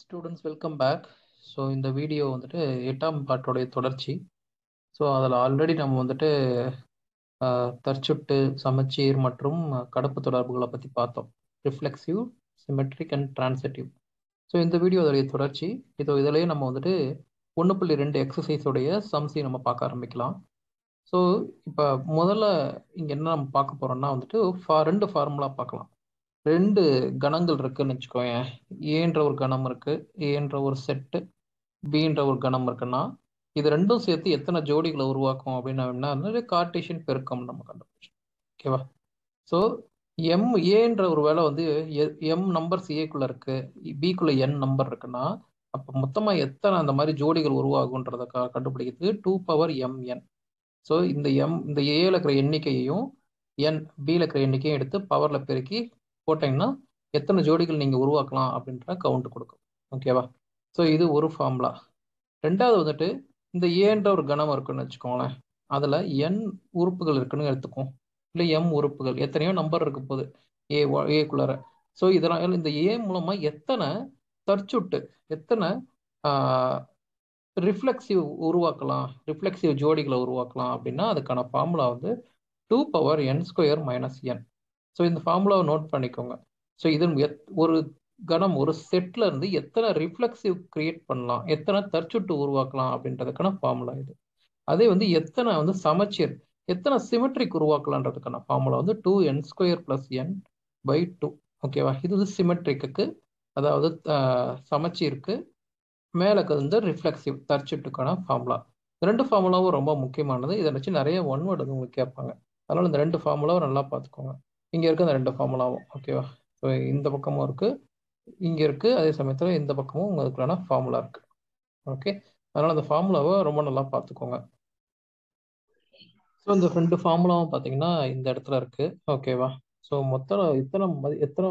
students welcome back so இந்த video வந்துட்டு எட்டாம் பாட்டோடைய தொடர்ச்சி ஸோ அதில் ஆல்ரெடி நம்ம வந்துட்டு ஆஹ், தற்சுட்டு சமச்சீர் மற்றும் கடப்பு தொடர்புகளை பற்றி பார்த்தோம் reflexive symmetric and transitive so இந்த வீடியோ அதோடைய தொடர்ச்சி இதோ இதிலேயே நம்ம வந்துட்டு ஒன்று புள்ளி ரெண்டு எக்ஸசைஸோடைய சம்ஸை நம்ம பார்க்க ஆரம்பிக்கலாம் ஸோ இப்போ முதல்ல இங்கே என்ன நம்ம பார்க்க போகிறோம்னா வந்துட்டு ஃபா ரெண்டு ஃபார்முலா பார்க்கலாம் ரெண்டு கணங்கள் இருக்குன்னு வச்சுக்கோயேன் ஏன்ற ஒரு கணம் இருக்கு ஏன்ற ஒரு செட்டு பின்ற ஒரு கணம் இருக்குன்னா இது ரெண்டும் சேர்த்து எத்தனை ஜோடிகளை உருவாக்கும் அப்படின்னா வந்து கார்டீசியன் பெருக்கம் நம்ம கண்டுபிடிச்சோம் ஓகேவா ஸோ எம் ஏன்ற ஒரு வேலை வந்து எம் நம்பர்ஸ் ஏக்குள்ள இருக்கு பிக்குள்ள என் நம்பர் இருக்குன்னா அப்போ மொத்தமாக எத்தனை அந்த மாதிரி ஜோடிகள் உருவாகுன்றத க- கண்டுபிடிக்கிறதுக்கு two power M N so இந்த எம் இந்த ஏல இருக்கிற எண்ணிக்கையையும் என் பியில் இருக்கிற எண்ணிக்கையும் எடுத்து பவரில் பெருக்கி போட்டீங்கன்னா எத்தனை ஜோடிகள் நீங்கள் உருவாக்கலாம் அப்படின்ற கவுண்ட் கொடுக்கும் ஓகேவா ஸோ இது ஒரு ஃபார்முலா ரெண்டாவது வந்துட்டு இந்த ஏன்ற ஒரு கணம் இருக்குன்னு வச்சுக்கோங்களேன் அதில் என் உறுப்புகள் இருக்குன்னு எடுத்துக்கும் இல்லை எம் உறுப்புகள் எத்தனையோ நம்பர் இருக்கு போகுது ஏ ஏக்குள்ளார ஸோ இதெல்லாம் இந்த ஏ மூலமாக எத்தனை தற்சுட்டு எத்தனை ரிஃப்ளெக்சிவ் உருவாக்கலாம் ரிஃப்ளெக்சிவ் ஜோடிகளை உருவாக்கலாம் அப்படின்னா அதுக்கான ஃபார்முலா வந்து two power N square minus N so இந்த ஃபார்முலாவை நோட் பண்ணிக்கோங்க ஸோ இது எத்- ஒரு கணம் ஒரு செட்ல இருந்து எத்தனை ரிஃப்ளெக்சிவ் கிரியேட் பண்ணலாம் எத்தனை தற்சுட்டு உருவாக்கலாம் அப்படின்றதுக்கான ஃபார்முலா இது அதே வந்து எத்தனை வந்து சமச்சீர் எத்தனை சிமெட்ரிக் உருவாக்கலான்றதுக்கான ஃபார்முலா வந்து two N square plus N by two ஓகேவா இது வந்து சிமெட்ரிக்கு அதாவது அஹ், சமச்சீருக்கு மேலே வந்து ரிஃப்ளெக்சிவ் தற்சுட்டுக்கான ஃபார்முலா இந்த ரெண்டு ஃபார்முலாவும் ரொம்ப முக்கியமானது இதை வச்சு நிறைய ஒன் வேர்டு வந்து உங்களுக்கு கேட்பாங்க அதனால இந்த ரெண்டு ஃபார்முலாவும் நல்லா பார்த்துக்கோங்க இங்கே இருக்க இந்த ரெண்டு ஃபார்முலாவும் ஓகேவா ஸோ இந்த பக்கமும் இருக்கு இங்கே இருக்கு அதே சமயத்தில் இந்த பக்கமும் உங்களுக்கான ஃபார்முலா இருக்கு ஓகே அதனால அந்த ஃபார்முலாவை ரொம்ப நல்லா பார்த்துக்கோங்க ஸோ இந்த ரெண்டு ஃபார்முலாவும் பார்த்தீங்கன்னா இந்த இடத்துல இருக்கு ஓகேவா ஸோ மொத்தம் எத்தனை மதி- எத்தனை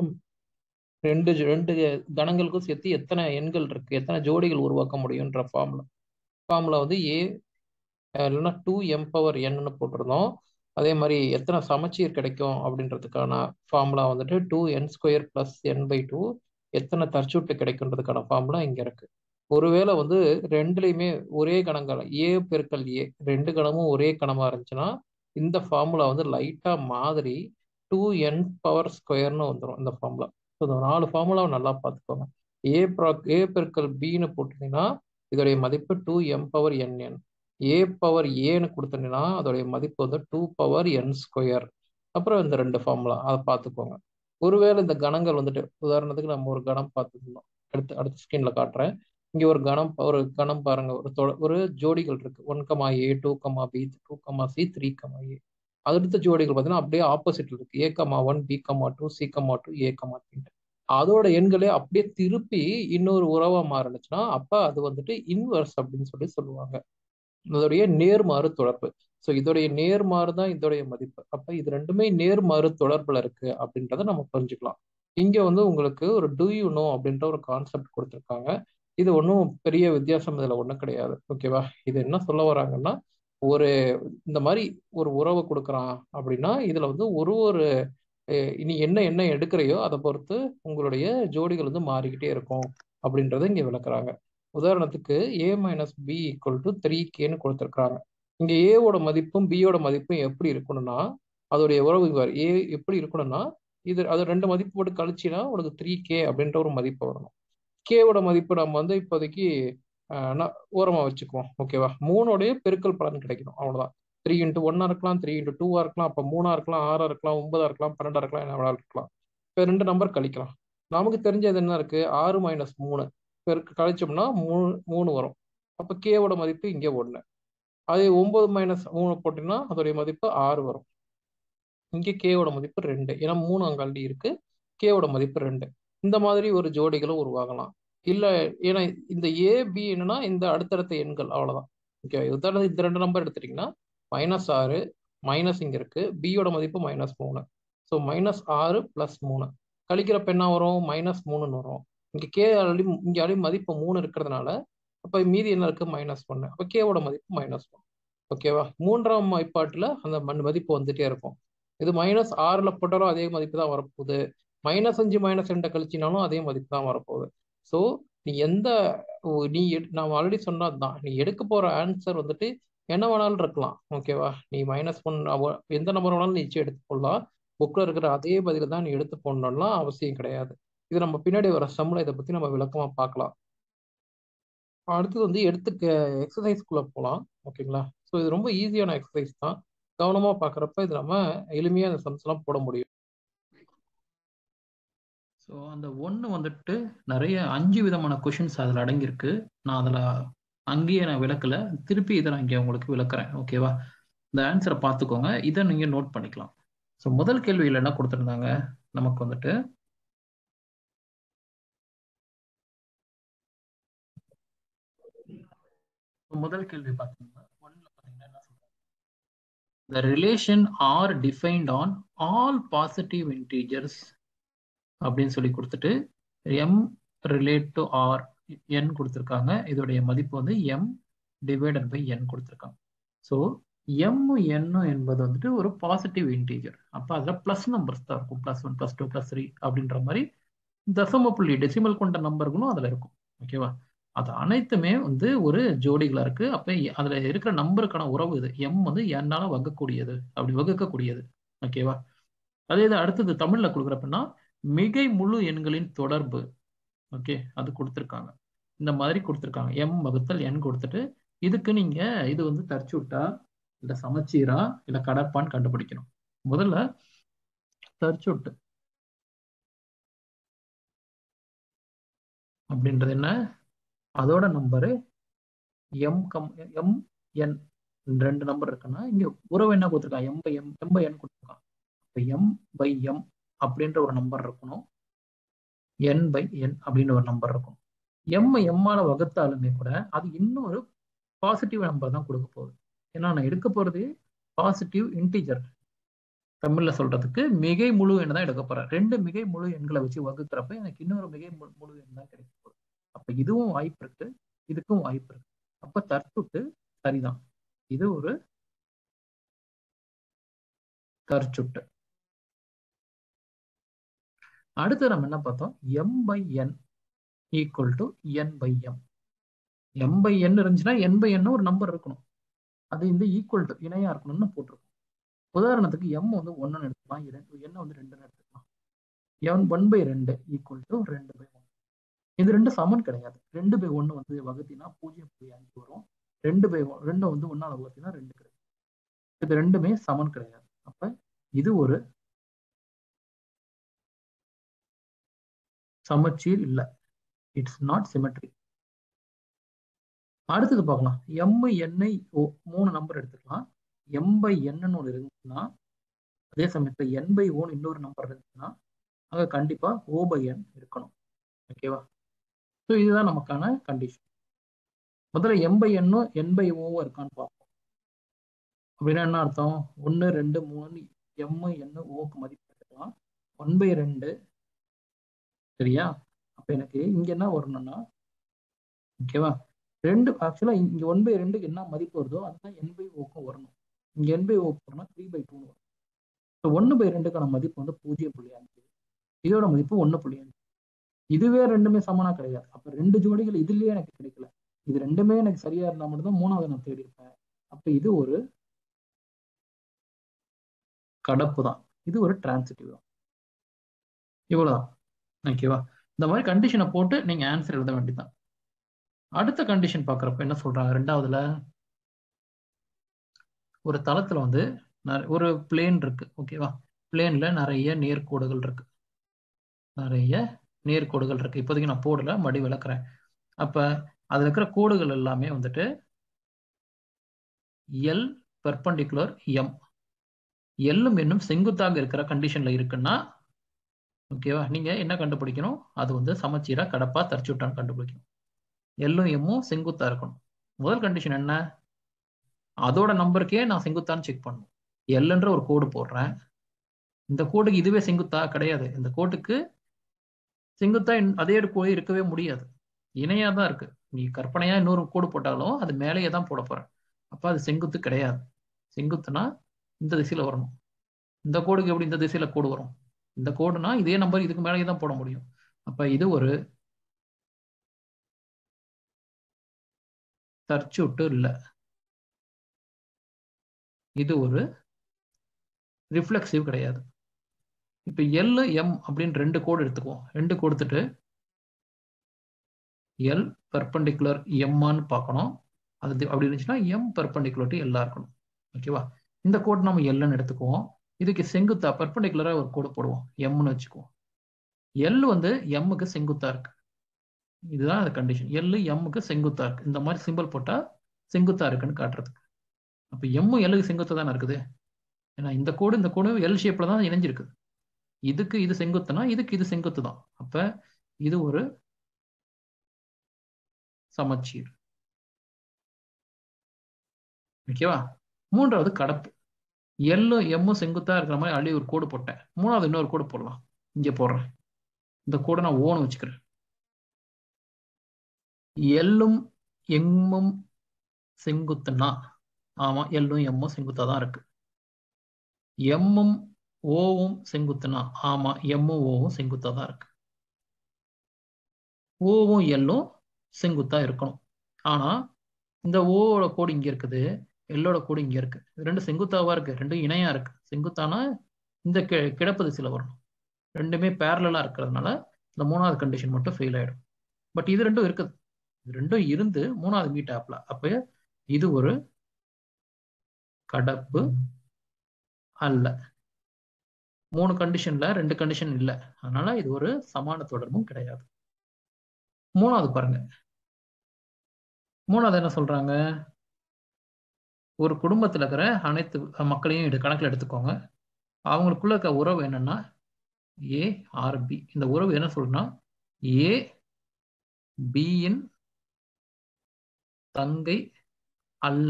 ரெண்டு ஜ- ரெண்டு கணங்களுக்கும் சேர்த்து எத்தனை எண்கள் இருக்கு எத்தனை ஜோடிகள் உருவாக்க முடியுன்ற ஃபார்முலா ஃபார்முலா வந்து ஏ இல்லைன்னா டூ எம் பவர் என்னு போட்டிருந்தோம் அதே மாதிரி எத்தனை சமச்சீர் கிடைக்கும் அப்படின்றதுக்கான ஃபார்முலா வந்துட்டு two N square plus N by two எத்தனை தற்சூட்டு கிடைக்குன்றதுக்கான ஃபார்முலா இங்க இருக்கு ஒருவேளை வந்து ரெண்டுலையுமே ஒரே கணங்கள் ஏ பெருக்கல் ஏ ரெண்டு கணமும் ஒரே கணமா இருந்துச்சுன்னா இந்த ஃபார்முலா வந்து லைட்டா மாதிரி டூ என் பவர் ஸ்கொயர்னு வந்துடும் இந்த ஃபார்முலா ஸோ இந்த நாலு ஃபார்முலாவை நல்லா பார்த்துக்கோங்க ஏ ப்ரா ஏ பெருக்கல் பின்னு போட்டிருந்தீங்கன்னா இதோடைய மதிப்பு two M power N N A power ஏன்னு கொடுத்தீங்கன்னா அதோடைய மதிப்பு வந்து டூ பவர் என் ஸ்கொயர் அப்புறம் இந்த ரெண்டு ஃபார்முலா அதை பார்த்துக்கோங்க ஒருவேளை இந்த கணங்கள் வந்துட்டு உதாரணத்துக்கு நம்ம ஒரு கணம் பார்த்துருந்தோம் அடுத்து அடுத்த ஸ்கிரீன்ல காட்டுறேன் இங்க ஒரு கணம் ஒரு கணம் பாருங்க ஒரு தொட- ஒரு ஜோடிகள் இருக்கு one comma A two comma B two comma C three comma A அடுத்த ஜோடிகள் பார்த்தீங்கன்னா அப்படியே ஆப்போசிட்ல இருக்கு A comma one B comma two C comma two A comma three அதோட எண்களே அப்படியே திருப்பி இன்னொரு உறவா மாறுனுச்சுன்னா அப்ப அது வந்துட்டு இன்வர்ஸ் அப்படின்னு சொல்லி சொல்லுவாங்க இதோடைய நேர்மாறு தொடர்பு ஸோ இதோடைய நேர்மாறு தான் இதோடைய மதிப்பு அப்ப இது ரெண்டுமே நேர்மாறு தொடர்புல இருக்கு அப்படின்றத நம்ம புரிஞ்சுக்கலாம் இங்க வந்து உங்களுக்கு ஒரு டூ யூ நோ அப்படின்ற ஒரு கான்செப்ட் கொடுத்துருக்காங்க இது ஒன்றும் பெரிய வித்தியாசம் இதுல ஒன்றும் கிடையாது ஓகேவா இது என்ன சொல்ல வராங்கன்னா ஒரு இந்த மாதிரி ஒரு உறவை கொடுக்குறான் அப்படின்னா இதுல வந்து ஒரு ஒரு அஹ், இனி என்ன என்ன எடுக்கிறையோ அதை பொறுத்து உங்களுடைய ஜோடிகள் வந்து மாறிக்கிட்டே இருக்கும் அப்படின்றத இங்க விளக்குறாங்க உதாரணத்துக்கு A minus B equal to three கேன்னு கொடுத்துருக்காங்க இங்க ஏவோட மதிப்பும் பியோட மதிப்பும் எப்படி இருக்கணும்னா அதோடைய உறவு ஏ எப்படி இருக்கணும்னா இது அது ரெண்டு மதிப்பு போட்டு கழிச்சினா உனக்கு த்ரீ கே அப்படின்ற ஒரு மதிப்பு வரணும் கேவோட மதிப்பு நம்ம வந்து இப்போதைக்கு ஆஹ், நான் ஓரமா வச்சுக்குவோம் ஓகேவா மூணோடைய பெருக்கல் பலன் கிடைக்கணும் அவ்வளவுதான் த்ரீ இன்ட்டு ஒன்னா இருக்கலாம் த்ரீ இன்ட்டு டூவா இருக்கலாம் அப்போ மூணா இருக்கலாம் ஆறா இருக்கலாம் ஒன்பதா இருக்கலாம் பன்னெண்டா இருக்கலாம் என்ன வேணாலும் இருக்கலாம் இப்போ ரெண்டு நம்பர் கழிக்கலாம் நமக்கு தெரிஞ்சது என்ன இருக்கு ஆறு மைனஸ் மூணு பெருக்கு கழிச்சோம்னா மூணு மூணு வரும் அப்போ கேவோட மதிப்பு இங்கே ஒன்று அதே ஒன்பது மைனஸ் மூணு போட்டீங்கன்னா அதோடைய மதிப்பு ஆறு வரும் இங்கே கேவோட மதிப்பு ரெண்டு ஏன்னா மூணு அங்க ஆல்ரெடி இருக்கு கேவோட மதிப்பு ரெண்டு இந்த மாதிரி ஒரு ஜோடிகளும் உருவாகலாம் இல்ல ஏன்னா இந்த ஏ பி என்னன்னா இந்த அடுத்தடுத்த எண்கள் அவ்வளவுதான் ஓகே உதாரணத்துக்கு இந்த ரெண்டு நம்பர் எடுத்துட்டீங்கன்னா மைனஸ் ஆறு மைனஸ் இங்க இருக்கு பியோட மதிப்பு மைனஸ் மூணு ஸோ மைனஸ் ஆறு பிளஸ் மூணு கழிக்கிறப்ப என்ன வரும் மைனஸ் மூணுன்னு வரும் இங்க கே ஆல்ரெடி இங்க ஆல்ரெடி மதிப்பு மூணு இருக்கிறதுனால அப்ப மீதி என்ன இருக்கு மைனஸ் ஒன்னு அப்ப கேவோட மதிப்பு மைனஸ் ஒன் ஓகேவா மூன்றாம் வாய்ப்பாட்டுல அந்த மண் மதிப்பு வந்துட்டே இருக்கும் இது மைனஸ் ஆறுல போட்டாலும் அதே மதிப்பு தான் வரப்போகுது மைனஸ் அஞ்சு மைனஸ் ரெண்டை கழிச்சினாலும் அதே மதிப்பு தான் வரப்போகுது ஸோ நீ எந்த ஓ, நீ எடு- நான் ஆல்ரெடி சொன்னதுதான் நீ எடுக்க போற ஆன்சர் வந்துட்டு என்ன வேணாலும் இருக்கலாம் ஓகேவா நீ மைனஸ் ஒன் எந்த நம்பர் வேணாலும் நிச்சயம் எடுத்து போடலாம் புக்ல இருக்கிற அதே பதில தான் நீ எடுத்து போடணும்லாம் அவசியம் கிடையாது இது நம்ம பின்னாடி வர சம்ல இதை பத்தி நம்ம விளக்கமா பார்க்கலாம் அடுத்தது வந்து எடுத்துக்க எக்ஸசைஸ்க்குள்ள போகலாம் ஓகேங்களா ஸோ இது ரொம்ப ஈஸியான எக்ஸசைஸ் தான் கவனமா பார்க்குறப்ப இது நம்ம எளிமையா இந்த சம்ஸ் எல்லாம் போட முடியும் ஸோ அந்த ஒன்று வந்துட்டு நிறைய அஞ்சு விதமான கொஷின்ஸ் அதில் அடங்கியிருக்கு நான் அதில் அங்கேயே நான் விளக்கல திருப்பி இதை நான் இங்கே உங்களுக்கு விளக்குறேன் ஓகேவா இந்த ஆன்சரை பார்த்துக்கோங்க இதை நீங்கள் நோட் பண்ணிக்கலாம் ஸோ முதல் கேள்வியில் என்ன கொடுத்துருந்தாங்க நமக்கு வந்துட்டு முதல் கேள்வி பார்த்தீங்கன்னா ஒன்றில் பார்த்தீங்கன்னா என்ன சொல்றாங்க The relation are defined on all positive integers அப்படின்னு சொல்லி கொடுத்துட்டு M relate to R N கொடுத்துருக்காங்க இதோடைய மதிப்பு வந்து எம் டிவைடட் பை என் கொடுத்துருக்காங்க ஸோ எம் என் என்பது வந்துட்டு ஒரு பாசிட்டிவ் இன்டீஜர் அப்போ அதில் ப்ளஸ் நம்பர்ஸ் தான் இருக்கும் plus one plus two plus three அப்படின்ற மாதிரி தசம புள்ளி டெசிமல் கொண்ட நம்பர்களும் அதில் இருக்கும் ஓகேவா அது அனைத்துமே வந்து ஒரு ஜோடிகளா இருக்கு அப்ப எ- அதுல இருக்கிற நம்பருக்கான உறவு இது எம் வந்து என்னால வகுக்கக்கூடியது அப்படி வகுக்கக்கூடியது ஓகேவா அதே இது அடுத்தது தமிழ்ல கொடுக்குறப்பன்னா மிகை முழு எண்களின் தொடர்பு ஓகே அது கொடுத்துருக்காங்க இந்த மாதிரி கொடுத்துருக்காங்க எம் வகுத்தல் என் கொடுத்துட்டு இதுக்கு நீங்க இது வந்து தர்ச்சுட்டா இல்ல சமச்சீரா இல்ல கடற்பான்னு கண்டுபிடிக்கணும் முதல்ல தர்ச்சுட்டு அப்படின்றது என்ன அதோட number M comma M N ரெண்டு நம்பர் இருக்குன்னா இங்க உறவு என்ன கொடுத்துருக்கான் M by M M by N கொடுத்துருக்கான் இப்போ எம் பை எம் அப்படின்ற ஒரு நம்பர் இருக்கணும் என் பை என் அப்படின்னு ஒரு நம்பர் இருக்கும் எம் எம்மால வகுத்தாலுமே கூட அது இன்னொரு பாசிட்டிவ் நம்பர் தான் கொடுக்க போகுது ஏன்னா நான் எடுக்க போறது பாசிட்டிவ் இன்டீஜர் தமிழ்ல சொல்றதுக்கு மிகை முழு எண் தான் எடுக்க போறேன் ரெண்டு மிகை முழு எண்களை வச்சு வகுக்கிறப்ப எனக்கு இன்னொரு மிகை முழு முழு எண் தான் கிடைக்க போகுது அப்ப இதுவும் வாய்ப்பு இருக்கு இதுக்கும் வாய்ப்பு இருக்கு அப்ப தற்சுட்டு சரிதான் இது ஒரு தற்சுட்டு அடுத்து நம்ம என்ன பார்த்தோம் M by N equal to N by M M by N இருந்துச்சுன்னா என் பை என் ஒரு நம்பர் இருக்கணும் அது இந்த ஈக்குவல் டு இணையா இருக்கணும்னு போட்டிருக்கோம் உதாரணத்துக்கு எம் வந்து ஒன்னு எடுத்துக்கலாம் இரண்டு என்ன வந்து ரெண்டுன்னு எடுத்துக்கலாம் என் ஒன் பை ரெண்டு ஈக்குவல் டு ரெண்டு பை ஒன் இது ரெண்டு சமன் கிடையாது ரெண்டு பை ஒன்று வந்து வகுத்தினா பூஜ்ஜியம் புள்ளி அஞ்சு வரும் ரெண்டு பை ரெண்டு வந்து ஒன்னால வகுத்தினா ரெண்டு கிடையாது இது ரெண்டுமே சமன் கிடையாது அப்ப இது ஒரு சமச்சீர் இல்லை இட்ஸ் நாட் சிமெட்ரி அடுத்தது பார்க்கலாம் எம் எண்ணை ஓ மூணு நம்பர் எடுத்துக்கலாம் எம் பை என்னன்னு ஒன்று இருந்துச்சுன்னா அதே சமயத்தில் என் பை ஓன் இன்னொரு நம்பர் இருந்துச்சுன்னா அங்கே கண்டிப்பா ஓ பை என் இருக்கணும் ஓகேவா ஸோ இதுதான் நமக்கான கண்டிஷன் முதல்ல எம் பை என்னும் என் பை ஓவும் இருக்கான்னு பார்ப்போம் அப்படின்னா என்ன அர்த்தம் ஒன்று ரெண்டு மூணு எம் என் ஓக்கு மதிப்பு எடுத்துக்கலாம் ஒன் பை ரெண்டு சரியா அப்ப எனக்கு இங்க என்ன வரணும்னா ஓகேவா ரெண்டு ஆக்சுவலா இங்க ஒன் பை ரெண்டுக்கு என்ன மதிப்பு வருதோ அதுதான் என் பை ஓக்கும் வரணும் இங்க என் பை ஓ போனா த்ரீ பை டூன்னு வரும் ஸோ ஒன்று பை ரெண்டுக்கான மதிப்பு வந்து பூஜ்ஜியம் புள்ளி அஞ்சு இதோட மதிப்பு ஒன்று புள்ளி அஞ்சு இதுவே ரெண்டுமே சமனா கிடையாது அப்ப ரெண்டு ஜோடிகள் இதுலயே எனக்கு கிடைக்கல இது ரெண்டுமே எனக்கு சரியா இருந்தா மட்டும்தான் மூணாவது நான் தேடி இருப்பேன் அப்ப இது ஒரு கடப்பு தான் இது ஒரு டிரான்சிட்டிவ் தான் இவ்வளவுதான் ஓகேவா இந்த மாதிரி கண்டிஷனை போட்டு நீங்க ஆன்சர் எழுத வேண்டியதுதான் அடுத்த கண்டிஷன் பார்க்குறப்ப என்ன சொல்றாங்க ரெண்டாவதுல ஒரு தளத்துல வந்து நெற- ஒரு பிளேன் இருக்கு ஓகேவா பிளேன்ல நிறைய நேர்கோடுகள் இருக்கு நிறைய நேர்கோடுகள் இருக்கு இப்போதைக்கு நான் போடல மறுபடி விளக்குறேன் அப்ப அதுல இருக்கிற கோடுகள் எல்லாமே வந்துட்டு எல் பெர்பண்டிகுலர் எம் எல்லும் என்னும் செங்குத்தாக இருக்கிற கண்டிஷன்ல இருக்குன்னா ஓகேவா நீங்க என்ன கண்டுபிடிக்கணும் அது வந்து சமச்சீரா கடப்பா தரிச்சுட்டான்னு கண்டுபிடிக்கணும் எல்லும் எம்மும் செங்குத்தா இருக்கணும் முதல் கண்டிஷன் என்ன அதோட நம்பருக்கே நான் செங்குத்தான்னு செக் பண்ணணும் எல்ன்ற ஒரு கோடு போடுறேன் இந்த கோடுக்கு இதுவே செங்குத்தா கிடையாது இந்த கோட்டுக்கு செங்குத்தா இன்- அதே கோடு இருக்கவே முடியாது இணையா தான் இருக்கு நீ கற்பனையா இன்னொரு கோடு போட்டாலும் அது மேலேயே தான் போட போற அப்ப அது செங்குத்து கிடையாது செங்குத்துனா இந்த திசையில வரணும் இந்த கோடுக்கு எப்படி இந்த திசையில கோடு வரும் இந்த கோடுனா இதே நம்பர் இதுக்கு மேலேயே தான் போட முடியும் அப்ப இது ஒரு தற்சூட்டு இல்லை இது ஒரு ரிஃப்ளெக்சிவ் கிடையாது இப்போ எல் எம் அப்படின்னு ரெண்டு கோடு எடுத்துக்குவோம் ரெண்டு கொடுத்துட்டு எல் பெர்பெண்டிகுலர் எம்மான்னு பார்க்கணும் அது அப்படி இருந்துச்சுன்னா எம் பெர்பெண்டிகுலர் டு எல்லா இருக்கணும் ஓகேவா இந்த கோடு நம்ம எல்லுன்னு எடுத்துக்குவோம் இதுக்கு செங்குத்தா பெர்பெண்டிகுலராக ஒரு கோடு போடுவோம் எம்னு வச்சுக்குவோம் எல் வந்து எம்முக்கு செங்குத்தா இருக்கு இதுதான் அந்த கண்டிஷன் எல் எம்முக்கு செங்குத்தா இருக்கு இந்த மாதிரி சிம்பிள் போட்டால் செங்குத்தா இருக்குன்னு காட்டுறதுக்கு அப்போ எம்மு எல்லுக்கு செங்குத்தா தானே இருக்குது ஏன்னா இந்த கோடு இந்த கோடு எல் ஷேப்ல தான் இணைஞ்சிருக்குது இதுக்கு இது செங்குத்துனா இதுக்கு இது செங்குத்து தான் அப்ப இது ஒரு சமச்சீர் ஓகேவா மூன்றாவது கடப்பு எல்லும் எம்மும் செங்குத்தா இருக்கிற மாதிரி அள்ளி ஒரு கோடு போட்டேன் மூணாவது இன்னொரு கோடு போடலாம் இங்க போடுறேன் இந்த கோடை நான் ஓன்னு வச்சுக்கிறேன் எல்லும் எம்மும் செங்குத்துனா ஆமா எல்லும் எம்மும் செங்குத்தா தான் இருக்கு எம்மும் ஓவும் செங்குத்துனா ஆமா எம்மும் ஓவும் செங்குத்தா தான் இருக்கு ஓவும் எல்லும் செங்குத்தா இருக்கணும் ஆனா இந்த ஓவோட கோடு இங்க இருக்குது எல்லோட கோடு இங்க இருக்கு இது ரெண்டு செங்குத்தாவா இருக்கு ரெண்டும் இணையா இருக்கு செங்குத்தானா இந்த கி கிடப்பு திசையில வரணும் ரெண்டுமே பேரலா இருக்கிறதுனால இந்த மூணாவது கண்டிஷன் மட்டும் ஃபெயில் ஆயிடும் பட் இது ரெண்டும் இருக்குது இது ரெண்டும் இருந்து மூணாவது மீட் ஆப்ல அப்ப இது ஒரு கடப்பு அல்ல மூணு கண்டிஷன்ல ரெண்டு கண்டிஷன் இல்லை அதனால இது ஒரு சமான தொடர்பும் கிடையாது மூணாவது பாருங்க மூணாவது என்ன சொல்றாங்க ஒரு குடும்பத்தில் இருக்கிற அனைத்து மக்களையும் எடு கணக்கில் எடுத்துக்கோங்க அவங்களுக்குள்ள இருக்க உறவு என்னன்னா ஏ ஆர் பி இந்த உறவு என்ன சொல்றா ஏ பியின் தங்கை அல்ல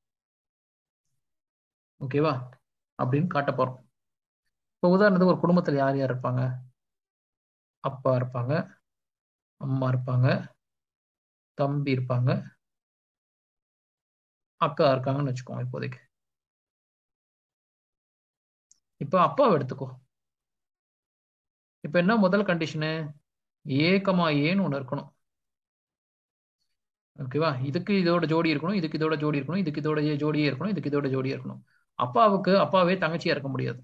ஓகேவா அப்படின்னு காட்ட போறோம் இப்போ உதாரணத்துக்கு ஒரு குடும்பத்தில் யார் யார் இருப்பாங்க அப்பா இருப்பாங்க அம்மா இருப்பாங்க தம்பி இருப்பாங்க அக்கா இருக்காங்கன்னு வச்சுக்கோங்க இப்போதைக்கு இப்போ அப்பாவை எடுத்துக்கோ இப்போ என்ன முதல் கண்டிஷனு ஏக்கமா ஏன்னு ஒன்று இருக்கணும் ஓகேவா இதுக்கு இதோட ஜோடி இருக்கணும் இதுக்கு இதோட ஜோடி இருக்கணும் இதுக்கு இதோட ஜோடியே இருக்கணும் இதுக்கு இதோட ஜோடியே இருக்கணும் அப்பாவுக்கு அப்பாவே தங்கச்சியா இருக்க முடியாது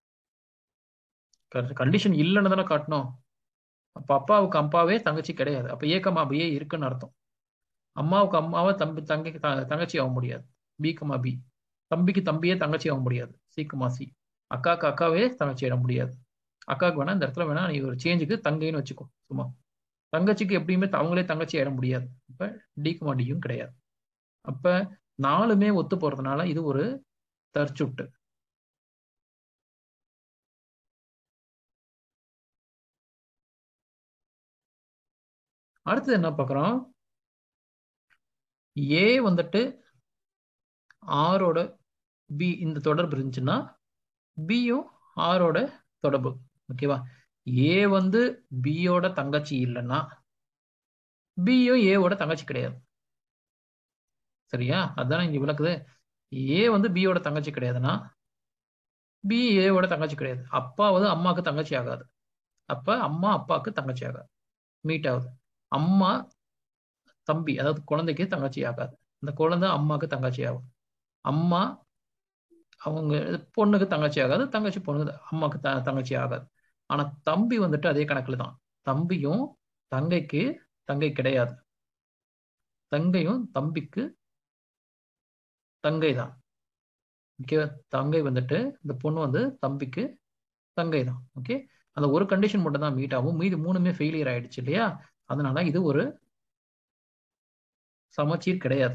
கண்டிஷன் இல்லைன்னு தானே காட்டணும் அப்ப அப்பாவுக்கு அப்பாவே தங்கச்சி கிடையாது அப்ப ஏக்கமா பியே இருக்குன்னு அர்த்தம் அம்மாவுக்கு அம்மாவை தம்பி தங்கை தங்கச்சி ஆக முடியாது பி கமா பி தம்பிக்கு தம்பியே தங்கச்சி ஆக முடியாது சி கமா சி அக்காவுக்கு அக்காவே தங்கச்சி ஆட முடியாது அக்காவுக்கு வேணா இந்த இடத்துல வேணா நீ ஒரு சேஞ்சுக்கு தங்கைன்னு வச்சுக்கோ சும்மா தங்கச்சிக்கு எப்படியுமே அவங்களே தங்கச்சி ஆட முடியாது அப்ப டி கமா டியும் கிடையாது அப்ப நாலுமே ஒத்து போறதுனால இது ஒரு தற்சுட்டு அடுத்தது என்ன பார்க்குறோம் ஏ வந்துட்டு ஆரோட பி இந்த தொடர்பு இருந்துச்சுன்னா பியும் ஆரோட தொடர்பு ஓகேவா ஏ வந்து பியோட தங்கச்சி இல்லைன்னா பியும் ஏவோட தங்கச்சி கிடையாது சரியா அதானே இங்க விளக்குது ஏ வந்து பியோட தங்கச்சி கிடையாதுன்னா பி ஏவோட தங்கச்சி கிடையாது அப்பா வந்து அம்மாவுக்கு தங்கச்சி ஆகாது அப்ப அம்மா அப்பாவுக்கு தங்கச்சி ஆகாது மீட் ஆகுது அம்மா தம்பி அதாவது குழந்தைக்கு தங்கச்சி ஆகாது இந்த குழந்தை அம்மாவுக்கு தங்கச்சி ஆகும் அம்மா அவங்க பொண்ணுக்கு தங்கச்சி ஆகாது தங்கச்சி பொண்ணுக்கு அம்மாவுக்கு த தங்கச்சி ஆகாது ஆனா தம்பி வந்துட்டு அதே கணக்குல தான் தம்பியும் தங்கைக்கு தங்கை கிடையாது தங்கையும் தம்பிக்கு தங்கை தான் ஓகே தங்கை வந்துட்டு இந்த பொண்ணு வந்து தம்பிக்கு தங்கை தான் ஓகே அந்த ஒரு கண்டிஷன் மட்டும் தான் மீட் ஆகும் மீதி மூணுமே ஃபெயிலியர் ஆயிடுச்சு இல்லையா அதனால இது ஒரு சமச்சீர் கிடையாது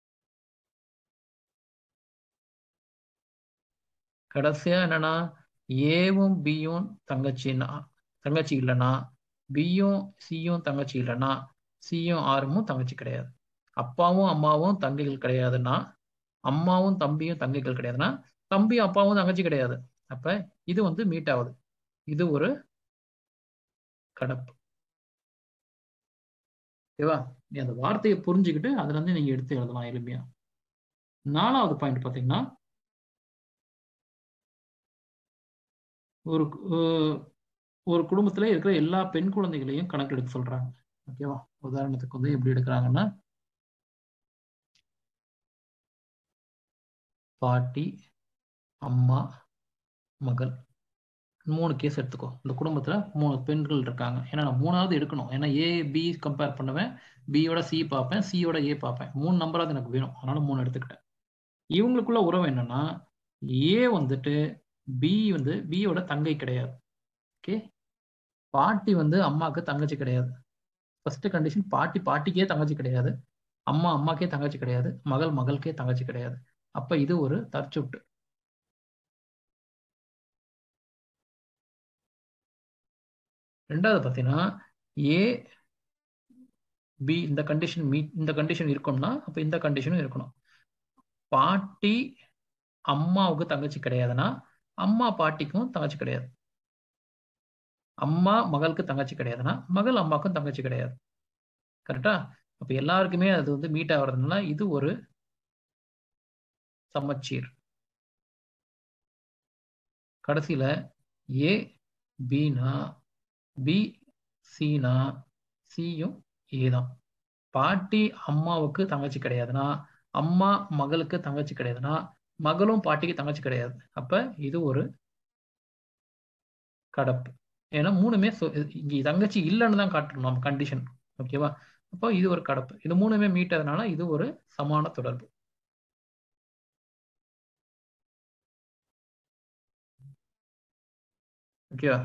கடைசியா என்னன்னா ஏவும் பியும் தங்கச்சின்னா தங்கச்சி இல்லைன்னா பியும் சியும் தங்கச்சி இல்லைன்னா சியும் ஆறுமும் தங்கச்சி கிடையாது அப்பாவும் அம்மாவும் தங்கைகள் கிடையாதுன்னா அம்மாவும் தம்பியும் தங்கைகள் கிடையாதுன்னா தம்பியும் அப்பாவும் தங்கச்சி கிடையாது அப்ப இது வந்து மீட் ஆகுது இது ஒரு கடப்பு ஓகேவா நீ அந்த வார்த்தையை புரிஞ்சுக்கிட்டு அதுல இருந்து நீங்க எடுத்து எழுதலாம் எளிமையா நாலாவது பாயிண்ட் பாத்தீங்கன்னா ஒரு ஒரு குடும்பத்துல இருக்கிற எல்லா பெண் குழந்தைகளையும் கணக்கு எடுக்க சொல்றாங்க ஓகேவா உதாரணத்துக்கு வந்து எப்படி எடுக்கிறாங்கன்னா பாட்டி அம்மா மகள் மூணு கேஸ் எடுத்துக்கோ இந்த குடும்பத்துல மூணு பெண்கள் இருக்காங்க ஏன்னா நான் மூணாவது எடுக்கணும் ஏன்னா ஏ பி கம்பேர் பண்ணுவேன் பியோட சி பார்ப்பேன் சியோட ஏ பார்ப்பேன் மூணு நம்பராவது எனக்கு வேணும் அதனால மூணு எடுத்துக்கிட்டேன் இவங்களுக்குள்ள உறவு என்னன்னா ஏ வந்துட்டு பி வந்து பியோட தங்கை கிடையாது ஓகே பாட்டி வந்து அம்மாவுக்கு தங்கச்சி கிடையாது ஃபர்ஸ்ட் கண்டிஷன் பாட்டி பாட்டிக்கே தங்கச்சி கிடையாது அம்மா அம்மாக்கே தங்கச்சி கிடையாது மகள் மகளுக்கே தங்கச்சி கிடையாது அப்ப இது ஒரு தற்சுட்டு ரெண்டாவது பார்த்தீங்கன்னா ஏ பி இந்த கண்டிஷன் மீட் இந்த கண்டிஷன் இருக்கணும்னா அப்ப இந்த கண்டிஷனும் இருக்கணும் பாட்டி அம்மாவுக்கு தங்கச்சி கிடையாதுன்னா அம்மா பாட்டிக்கும் தங்கச்சி கிடையாது அம்மா மகளுக்கு தங்கச்சி கிடையாதுன்னா மகள் அம்மாவுக்கும் தங்கச்சி கிடையாது கரெக்டா அப்ப எல்லாருக்குமே அது வந்து மீட் ஆகுறதுனால இது ஒரு சமச்சீர் கடைசியில ஏ பினா பி சினா சியும் ஏ தான் பாட்டி அம்மாவுக்கு தங்கச்சி கிடையாதுன்னா அம்மா மகளுக்கு தங்கச்சி கிடையாதுன்னா மகளும் பாட்டிக்கு தங்கச்சி கிடையாது அப்ப இது ஒரு கடப்பு ஏன்னா மூணுமே சொ- இங்க தங்கச்சி இல்லைன்னு தான் காட்டணும் நம்ம கண்டிஷன் ஓகேவா அப்போ இது ஒரு கடப்பு இது மூணுமே மீட்டதுனால இது ஒரு சமான தொடர்பு ஓகேவா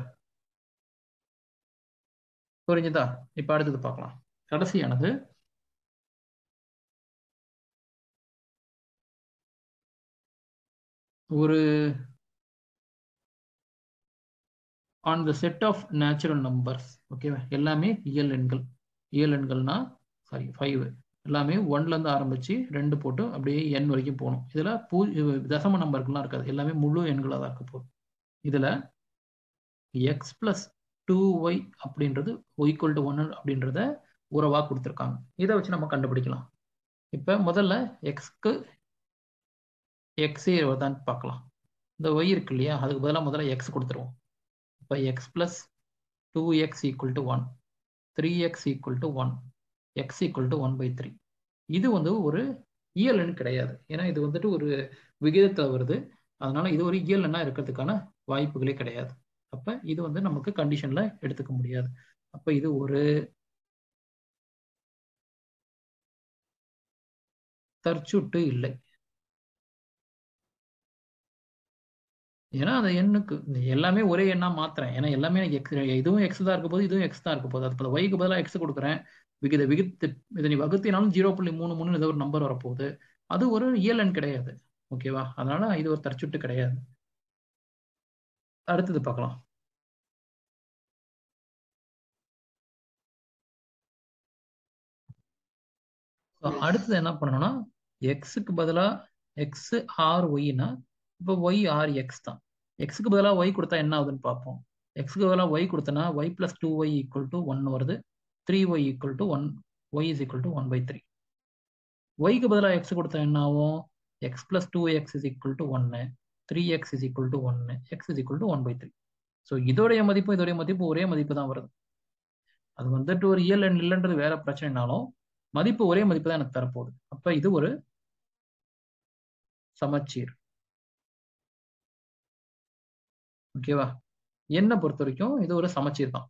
புரிஞ்சுதா இப்ப அடுத்தது பார்க்கலாம் கடைசியானது ஒரு on the set of natural numbers ஓகேவா எல்லாமே இயல் எண்கள் இயல் எண்கள்னா சாரி ஃபைவ் எல்லாமே ஒன்ல இருந்து ஆரம்பிச்சு ரெண்டு போட்டு அப்படியே எண் வரைக்கும் போகணும் இதுல பூ தசம நம்பர்கள்லாம் இருக்காது எல்லாமே முழு எண்களாக தான் இருக்க போகுது இதுல எக்ஸ் பிளஸ் டூ ஒய் அப்படின்றது ஒய்க்குவல் டு ஒன் அப்படின்றத உறவா கொடுத்துருக்காங்க இதை வச்சு நம்ம கண்டுபிடிக்கலாம் இப்ப முதல்ல எக்ஸ்க்கு எக்ஸே தான் பார்க்கலாம் இந்த ஒய் இருக்கு இல்லையா அதுக்கு பதிலாக முதல்ல எக்ஸ் கொடுத்துருவோம் இப்போ X plus two X equal to one three X equal to one X equal to one by three இது வந்து ஒரு இயல் எண் கிடையாது ஏன்னா இது வந்துட்டு ஒரு விகிதத்தில் வருது அதனால இது ஒரு இயல் எண்ணா இருக்கிறதுக்கான வாய்ப்புகளே கிடையாது அப்ப இது வந்து நமக்கு கண்டிஷன்ல எடுத்துக்க முடியாது அப்ப இது ஒரு தற்சுட்டு இல்லை ஏன்னா அந்த எண்ணுக்கு எல்லாமே ஒரே எண்ணா மாத்துறேன் ஏன்னா எல்லாமே எனக்கு எக்ஸ் இதுவும் எக்ஸ் தான் இருக்க போது இதுவும் எக்ஸ் தான் இருக்க போகுது அது ஒய்க்கு பதிலாக எக்ஸ் கொடுக்குறேன் விகித விகித்து இதை நீ வகுத்தினாலும் ஜீரோ புள்ளி மூணு மூணு ஏதோ ஒரு நம்பர் வரப்போகுது அது ஒரு இயல் எண் கிடையாது ஓகேவா அதனால இது ஒரு தற்சுட்டு கிடையாது அடுத்தது பார்க்கலாம் So, அடுத்தது என்ன பண்ணணும்னா எக்ஸுக்கு பதிலா எக்ஸ் ஆர் ஒய்னா இப்போ ஒய் ஆர் எக்ஸ் தான் எக்ஸுக்கு பதிலாக ஒய் கொடுத்தா என்ன ஆகுதுன்னு பார்ப்போம் எக்ஸுக்கு பதிலாக ஒய் கொடுத்தனா Y plus two Y equal to one வருது three Y equal to one Y is equal to one by three ஒய்க்கு பதிலாக எக்ஸ் கொடுத்தா என்ன ஆகும் X plus two X is equal to ஒன்னு three X is equal to ஒன்னு X is equal to one by three so இதோடைய மதிப்பு இதோடைய மதிப்பு ஒரே மதிப்பு தான் வருது அது வந்துட்டு ஒரு இயல் எண் இல்லைன்றது வேற பிரச்சனைனாலும் மதிப்பு ஒரே மதிப்பு தான் எனக்கு தரப்போகுது அப்ப இது ஒரு சமச்சீர் ஓகேவா என்னை பொறுத்த வரைக்கும் இது ஒரு சமச்சீர் தான்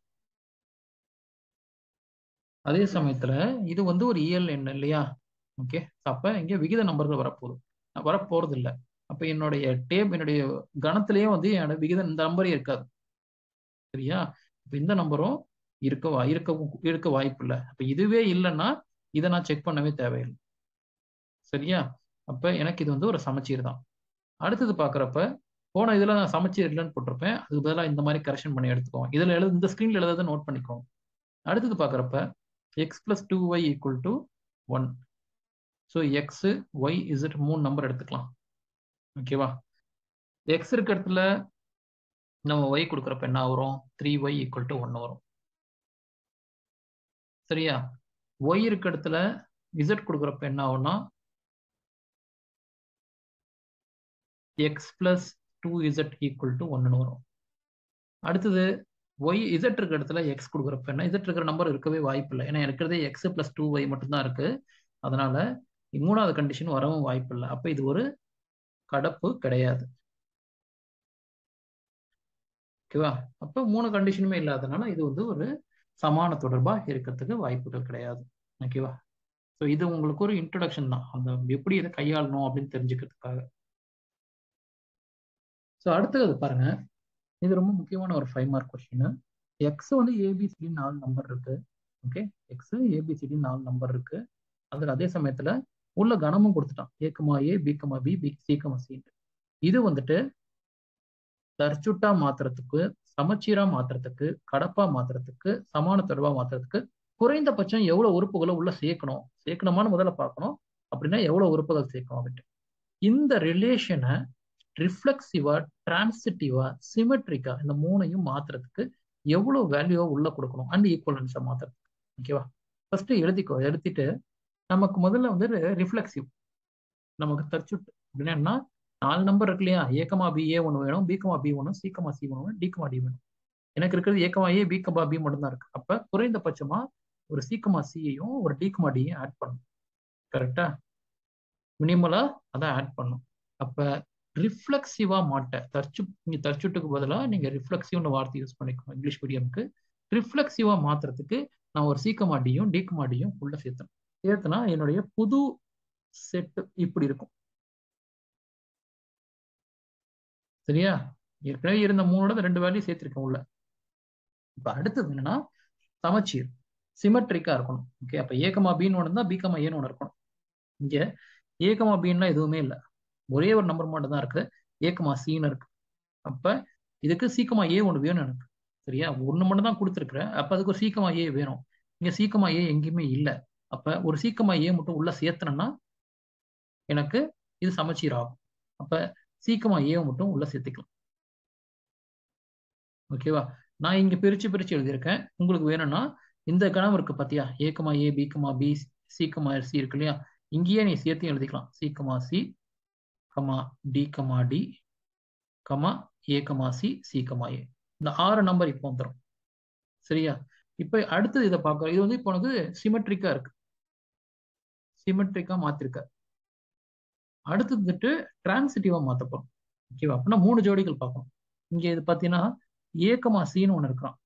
அதே சமயத்துல இது வந்து ஒரு இயல் எண் இல்லையா ஓகே அப்ப இங்க விகித நம்பர்கள் வரப்போகுது வரப்போறது இல்லை அப்ப என்னுடைய டேப் என்னுடைய கணத்திலேயே வந்து என்னோட விகித இந்த நம்பரே இருக்காது சரியா இப்ப இந்த நம்பரும் இருக்க வா- இருக்க இருக்க வாய்ப்பு இல்லை அப்ப இதுவே இல்லைன்னா இதை நான் செக் பண்ணவே தேவையில்லை சரியா அப்ப எனக்கு இது வந்து ஒரு சமச்சீர் தான் அடுத்தது பாக்குறப்ப போன இதுல நான் சமச்சீர் இல்லைன்னு போட்டிருப்பேன் அதுக்கு பதிலாக இந்த மாதிரி கரெக்ஷன் பண்ணி எடுத்துக்கோங்க இதுல எழுது இந்த ஸ்கிரீன்ல எழுதுறதை நோட் பண்ணிக்கோங்க அடுத்தது பாக்குறப்ப X plus two Y equal to one so X Y Z மூணு நம்பர் எடுத்துக்கலாம் ஓகேவா எக்ஸ் இருக்க இடத்துல நம்ம ஒய் கொடுக்குறப்ப என்ன வரும் three Y equal to one வரும் சரியா ஒய் இருக்க இடத்துல இசட் கொடுக்குறப்ப என்ன ஆகும்னா X plus two Z equal to ஒன்னு வரும் அடுத்தது ஒய் இசட் இருக்க இடத்துல எக்ஸ் கொடுக்குறப்ப என்ன இசட் இருக்கிற நம்பர் இருக்கவே வாய்ப்பு இல்லை ஏன்னா இருக்கிறதே எக்ஸ் பிளஸ் டூ ஒய் மட்டும்தான் இருக்கு அதனால மூணாவது கண்டிஷன் வரவும் வாய்ப்பு இல்லை அப்ப இது ஒரு கடப்பு கிடையாது ஓகேவா அப்ப மூணு கண்டிஷனுமே இல்லாதனால இது வந்து ஒரு சமான தொடர்பா இருக்கிறதுக்கு வாய்ப்புகள் கிடையாது ஓகேவா ஸோ இது உங்களுக்கு ஒரு இன்ட்ரடக்ஷன் தான் அந்த எப்படி இதை கையாளணும் அப்படின்னு தெரிஞ்சுக்கிறதுக்காக ஸோ அடுத்தது பாருங்க இது ரொம்ப முக்கியமான ஒரு ஃபைவ் மார்க் கொஸ்டின் எக்ஸ் வந்து ஏபிசிடி நாலு நம்பர் இருக்கு ஓகே எக்ஸ் ஏபிசிடி நாலு நம்பர் இருக்கு அதுல அதே சமயத்துல உள்ள கணமும் கொடுத்துட்டான் A comma A B comma B B C comma C இது வந்துட்டு தற்சுட்டா மாத்துறதுக்கு சமச்சீரா மாத்துறதுக்கு கடப்பா மாத்துறதுக்கு சமான தொடர்பா மாத்துறதுக்கு குறைந்தபட்சம் எவ்வளவு உறுப்புகளை உள்ள சேர்க்கணும் சேர்க்கணுமான்னு முதல்ல பார்க்கணும் அப்படின்னா எவ்வளவு உறுப்புகள் சேர்க்கணும் அப்படின்ட்டு இந்த ரிலேஷனை ரிஃப்ளெக்சிவா டிரான்சிட்டிவா சிமெட்ரிக்கா இந்த மூணையும் மாத்துறதுக்கு எவ்வளவு வேல்யூவா உள்ள கொடுக்கணும் அண்ட் ஈக்குவலன்ஸை மாத்துறதுக்கு ஓகேவா ஃபர்ஸ்ட் எழுதிக்கோ எழுதிட்டு நமக்கு முதல்ல வந்து ரிஃப்ளெக்சிவ் நமக்கு தற்சுட்டு அப்படின்னா நாலு நம்பர் இருக்கு இல்லையா ஏக்கமா பி ஏ ஒன்று வேணும் பிகமா பி ஒன்று சிக்கமா சி ஒன்று வேணும் டிகமா டி வேணும் எனக்கு இருக்கிறது ஏக்கமா ஏ பிகமா பி மட்டும் தான் இருக்கு அப்ப குறைந்தபட்சமா ஒரு சிக்கமா சியையும் ஒரு டிகமா டியும் ஆட் பண்ணும் கரெக்டா மினிமலா அதான் ஆட் பண்ணும் அப்ப ரிஃப்ளெக்சிவா மாட்ட தற்சு நீங்க தற்சுட்டுக்கு பதிலாக நீங்க ரிஃப்ளெக்சிவ்னு வார்த்தை யூஸ் பண்ணிக்கணும் இங்கிலீஷ் மீடியம்க்கு ரிஃப்ளெக்சிவா மாத்துறதுக்கு நான் ஒரு சீக்கமா டியும் டிகமா டியும் உள்ள சேர்த்தேன் சேர்த்தனா என்னுடைய புது செட் இப்படி இருக்கும் சரியா ஏற்கனவே இருந்த மூணோட ரெண்டு வேல்யூ சேர்த்திருக்கேன் உள்ள இப்ப அடுத்தது என்னன்னா சமச்சீர் சிமெட்ரிக்கா இருக்கணும் ஓகே அப்ப ஏகமா பின்னு ஒன்று தான் பிகமா ஏன்னு ஒன்று இருக்கணும் இங்க ஏகமா பின்னா எதுவுமே இல்லை ஒரே ஒரு நம்பர் மட்டும் தான் இருக்கு ஏகமா சின்னு இருக்கு அப்ப இதுக்கு சீக்கமா ஏ ஒன்று வேணும் எனக்கு சரியா ஒன்று மட்டும் தான் கொடுத்துருக்குறேன் அப்ப அதுக்கு ஒரு சீக்கமா ஏ வேணும் இங்க சீக்கமா ஏ எங்கேயுமே இல்லை அப்ப ஒரு சீக்கமா ஏ மட்டும் உள்ள சேர்த்தனேன்னா எனக்கு இது சமச்சீர் ஆகும் அப்ப சீக்கிரமா ஏ மட்டும் உள்ள சேர்த்துக்கலாம் ஓகேவா நான் இங்க பிரிச்சு பிரிச்சு எழுதியிருக்கேன் உங்களுக்கு வேணும்னா இந்த கணம் இருக்கு பாத்தியா ஏக்கமா ஏ பிகமா பி சீக்கமா சி இருக்கு இல்லையா இங்கேயே நீ சேர்த்து எழுதிக்கலாம் C comma C comma D comma D comma A comma C C comma A இந்த ஆறு நம்பர் இப்போ வந்துடும் சரியா இப்ப அடுத்தது இதை பார்க்க இது வந்து இப்போ உனக்கு சிமெட்ரிக்கா இருக்கு சிமெட்ரிக்கா மாத்திருக்க அடுத்தது வந்துட்டு டிரான்சிட்டிவா மாத்த போறோம் ஓகேவா அப்படின்னா மூணு ஜோடிகள் பார்க்கணும் இங்க இது பாத்தீங்கன்னா ஏக்கமா சின்னு ஒண்ணு இருக்கிறான்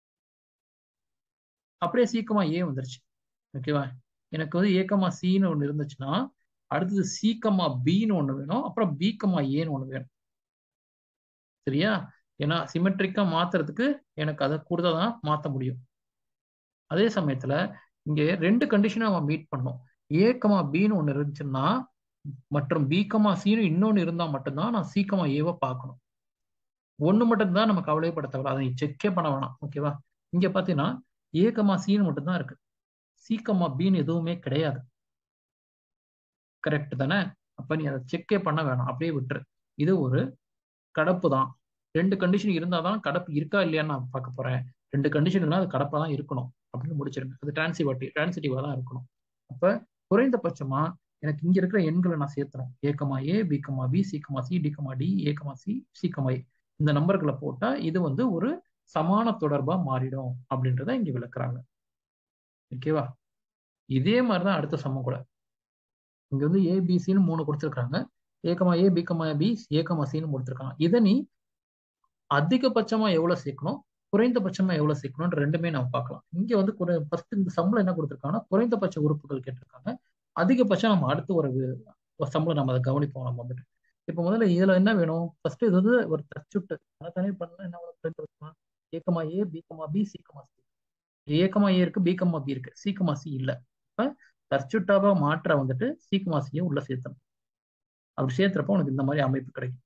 அப்படியே சீக்கமா ஏ வந்துருச்சு ஓகேவா எனக்கு வந்து ஏக்கமா சின்னு ஒண்ணு இருந்துச்சுன்னா அடுத்தது சீக்கமா பின்னு ஒண்ணு வேணும் அப்புறம் பீக்கமா ஏன்னு ஒண்ணு வேணும் சரியா ஏன்னா சிமெட்ரிக்கா மாத்துறதுக்கு எனக்கு அதை கொடுத்தா தான் மாத்த முடியும் அதே சமயத்துல இங்க ரெண்டு கண்டிஷனை அவன் மீட் பண்ணும் ஏக்கமா பின்னு ஒண்ணு இருந்துச்சுன்னா மற்றும் பீக்கமா சீனு இன்னொன்னு இருந்தா மட்டும்தான் நான் சீக்கமா ஏவ பார்க்கணும் ஒண்ணு மட்டும்தான் நம்ம கவலைப்பட தவிர அதை செக்கே பண்ண வேணாம் ஓகேவா இங்க பாத்தீங்கன்னா ஏக்கமா சீனு மட்டும்தான் இருக்கு சீக்கமா பின்னு எதுவுமே கிடையாது கரெக்ட் தானே அப்ப நீ அதை செக்கே பண்ண வேணாம் அப்படியே விட்டுரு இது ஒரு கடப்பு தான் ரெண்டு கண்டிஷன் இருந்தாதான் கடப்பு இருக்கா இல்லையான்னு நான் பார்க்க போறேன் ரெண்டு கண்டிஷன் இருந்தால் அது கடப்பா தான் இருக்கணும் அப்படின்னு முடிச்சிருங்க அது டிரான்சிவாட்டி டிரான்சிட்டிவா தான் இருக்கணும் அப்ப குறைந்தபட்சமா எனக்கு இங்க இருக்கிற எண்களை நான் சேர்த்துறேன் A comma A B comma B C comma C D comma D A comma C C comma A இந்த நம்பர்களை போட்டா இது வந்து ஒரு சமான தொடர்பா மாறிடும் அப்படின்றத இங்க விளக்குறாங்க ஓகேவா இதே மாதிரிதான் அடுத்த சமம் கூட இங்க வந்து ஏபிசின்னு மூணு கொடுத்துருக்காங்க ஏக்கமா ஏ பிகமா பி ஏக்கமா சின்னு கொடுத்துருக்காங்க இதை நீ அதிகபட்சமா எவ்வளவு சேர்க்கணும் குறைந்தபட்சமா எவ்வளவு சேர்க்கணும்ன்ற ரெண்டுமே நம்ம பார்க்கலாம் இங்க வந்து குறை ஃபர்ஸ்ட் இந்த சம்பளம் என்ன கொடுத்துருக்காங்கன்னா குறைந்தபட்ச உறுப்புகள் கேட்டிருக்காங்க அதிகபட்சம் நம்ம அடுத்து ஒரு ஒரு சம்பளம் நம்ம அதை கவனிப்போம் நம்ம வந்துட்டு இப்போ முதல்ல இதுல என்ன வேணும் ஃபர்ஸ்ட் இது வந்து ஒரு தச்சுட்டு தனித்தனி பண்ணா என்ன குறைந்தபட்சமா ஏக்கமா A B comma B C comma C ஏக்கமா ஏ இருக்கு பிகமா பி இருக்கு சீக்கமா சி இல்ல இப்ப தற்சுட்டாவா மாற்ற வந்துட்டு சீக்கமா சியை உள்ள சேர்த்தணும் அப்படி சேர்த்துறப்ப உனக்கு இந்த மாதிரி அமைப்பு கிடைக்கும்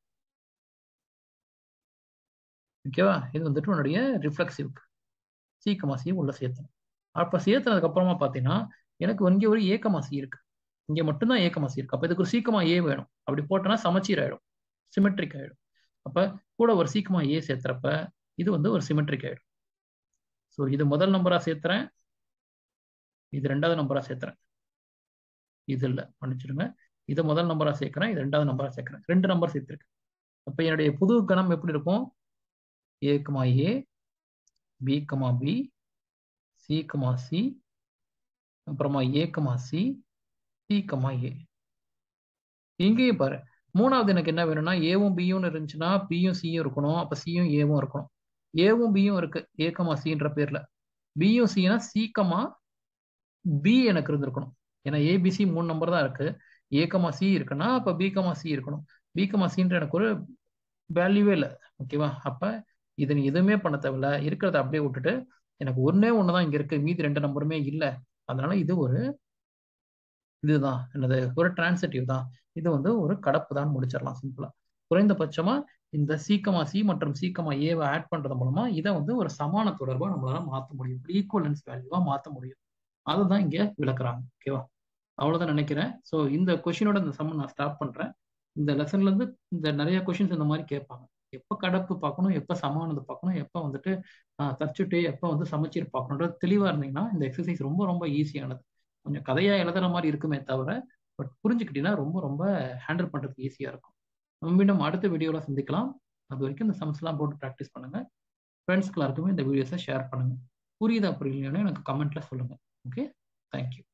ஓகேவா இது வந்துட்டு உன்னுடைய ரிஃப்ளெக்சிவ்க்கு சீக்கமாசியை உள்ள சேர்த்தணும் அப்ப சேர்த்தனதுக்கு அப்புறமா பாத்தீங்கன்னா எனக்கு இங்கே ஒரு ஏக்கமாசி இருக்கு இங்க மட்டும்தான் ஏக்கமாசி இருக்கு அப்ப இதுக்கு ஒரு சீக்கமா ஏ வேணும் அப்படி போட்டோன்னா சமச்சீர் ஆயிடும் சிமெட்ரிக் ஆயிடும் அப்ப கூட ஒரு சீக்கமா ஏ சேர்த்துறப்ப இது வந்து ஒரு சிமெட்ரிக் ஆயிடும் ஸோ இது முதல் நம்பரா சேர்த்துறேன் இது ரெண்டாவது நம்பரா சேர்த்துறேன் இது இல்லை மன்னிச்சிடுங்க இதை முதல் நம்பரா சேர்க்கிறேன் இது ரெண்டாவது நம்பரா சேர்க்கிறேன் ரெண்டு நம்பர் சேர்த்திருக்கேன் அப்ப என்னுடைய புது கணம் எப்படி இருக்கும் A comma A B comma B C comma C அப்புறமா A comma C C comma A இங்கேயும் பாரு மூணாவது எனக்கு என்ன வேணும்னா ஏவும் பியும் இருந்துச்சுன்னா பியும் சியும் இருக்கணும் அப்ப சியும் ஏவும் இருக்கணும் ஏவும் பியும் இருக்கு ஏக்கமா சின்ற பேர்ல பியும் சினா சீக்கமா பி எனக்கு இருந்திருக்கணும் ஏன்னா ஏபிசி மூணு நம்பர் தான் இருக்கு ஏக்கமா சி இருக்குன்னா அப்ப பிகமா சி இருக்கணும் பிகமா சின்ற எனக்கு ஒரு வேல்யூவே இல்லை ஓகேவா அப்ப இது நீ எதுவுமே பண்ண தேவையில்ல இருக்கிறத அப்படியே விட்டுட்டு எனக்கு ஒன்னே ஒண்ணுதான் இங்க இருக்கு மீதி ரெண்டு நம்பருமே இல்லை அதனால இது ஒரு இதுதான் என்னது ஒரு டிரான்சிட்டிவ் தான் இது வந்து ஒரு கடப்பு தான் முடிச்சிடலாம் சிம்பிளா குறைந்தபட்சமா இந்த சீக்கமா சி மற்றும் சீக்கமா ஏவை ஆட் பண்றது மூலமா இதை வந்து ஒரு சமான தொடர்பா நம்மளால மாத்த முடியும் ஈக்குவலன்ஸ் வேல்யூவா மாத்த முடியும் அதுதான் இங்க விளக்குறாங்க ஓகேவா அவ்வளவுதான் நினைக்கிறேன் ஸோ இந்த கொஷினோட இந்த சம்ம நான் ஸ்டார்ட் பண்றேன் இந்த லெசன்ல இருந்து இந்த நிறைய கொஷின்ஸ் இந்த மாதிரி கேட்பாங்க எப்போ கடப்பு பார்க்கணும் எப்போ சமானது பார்க்கணும் எப்போ வந்துட்டு தச்சுட்டு எப்போ வந்து சமச்சீர் பார்க்கணுன்றது தெளிவா இருந்தீங்கன்னா இந்த எக்ஸசைஸ் ரொம்ப ரொம்ப ஈஸியானது கொஞ்சம் கதையா எழுதுற மாதிரி இருக்குமே தவிர பட் புரிஞ்சுக்கிட்டீங்கன்னா ரொம்ப ரொம்ப ஹேண்டில் பண்றதுக்கு ஈஸியா இருக்கும் மீண்டும் அடுத்த வீடியோல சந்திக்கலாம் அது வரைக்கும் இந்த சம்ஸ் எல்லாம் போட்டு ப்ராக்டிஸ் பண்ணுங்க ஃப்ரெண்ட்ஸ்க்கு எல்லாருக்குமே இந்த வீடியோஸை ஷேர் பண்ணுங்க புரியுதா புரியலையானு எனக்கு கமெண்ட்ல சொல்லுங்க ஓகே தேங்க்யூ